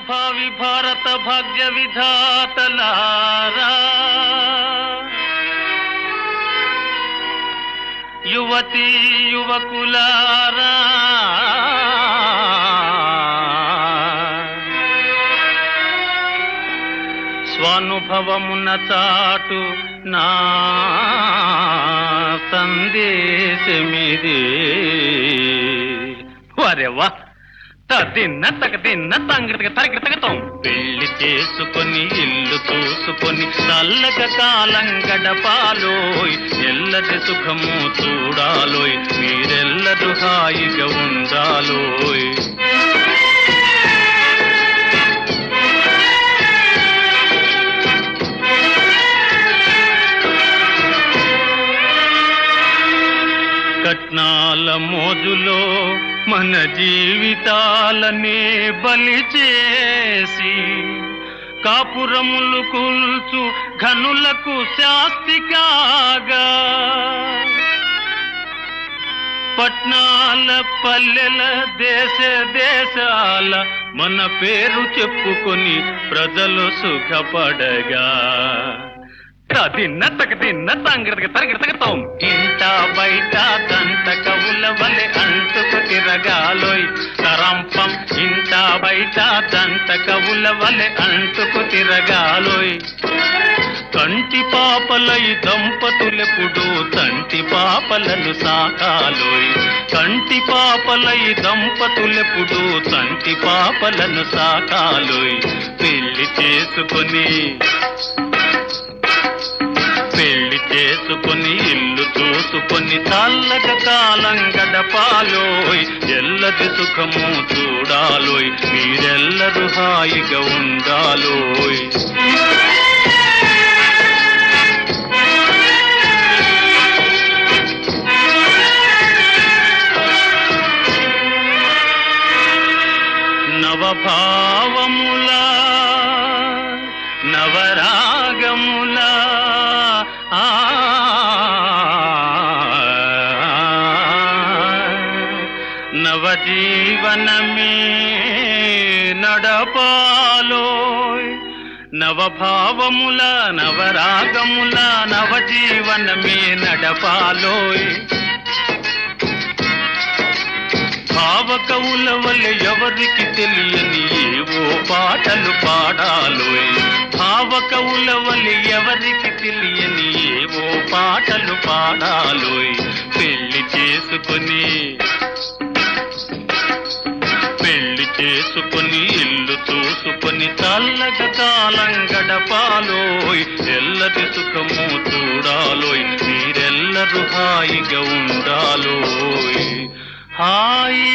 భావి భారత భాగ్య విధాతలారా యువతీ యువకులారా స్వానుభవమున చాటు నా సందేశమిది వరేవా తిన్న తగ తిన్న తంగిడతగ తరగిడతగతం పెళ్లి చేసుకొని ఇల్లు చూసుకొని చల్లగ కాలం గడపాలోయ్ ఎల్లది సుఖము చూడాలోయ్ మీరెల్లరూ హాయిగా ఉండాలోయ్ కట్నాల మోజులో మన జీవితాలనే బలి చేసి కాపురములు కూల్చు ఘనులకు శాస్తి కాగా పట్నాల పల్లెల దేశ దేశాల మన పేరు చెప్పుకొని ప్రజలు సుఖపడగా తిన్న తగ తిన్న తంగిడతగ తరగిడతగతాం ఇంట బయట దంత కవుల వలె అంటుకు తిరగాలోయ్ తరంపం ఇంట బయట దంత కవుల వలె అంటుకు తిరగాలోయ్ కంటి పాపలై దంపతులెప్పుడు తంటి పాపలను సాకాలోయ్ కంటి పాపలై దంపతులెప్పుడు తంటి పాపలను సాకాలోయ్ పెళ్లి చేసుకొని పెళ్లి చేసుకొని ఇల్లు చూసుకొని చల్లగా కాలం గడపాలోయ్ ఎల్లది సుఖము చూడాలోయ్ మీరెల్లరూ హాయిగా ఉండాలోయ్ నవభావముల నవరాగముల ఆ నవజీవనమే నడపాలోయ్ నవభావముల నవరాగముల నవజీవనమే నడపాలోయ్ భావకవుల వల్లే ఎవరికి తెలియని ఏవో పాటలు పాడాలోయ్ భావకవుల వల్లే ఎవరికి తెలియని ఏవో పాటలు పాడాలోయ్ పెళ్లి చేసుకొని పెళ్లి చేసుకొని ఇల్లు చూసుకొని చల్లగా కాలం గడపాలోయ్ ఎల్లది సుఖము చూడాలోయ్ మీరెల్లరూ హాయిగా ఉండాలోయ్ హాయి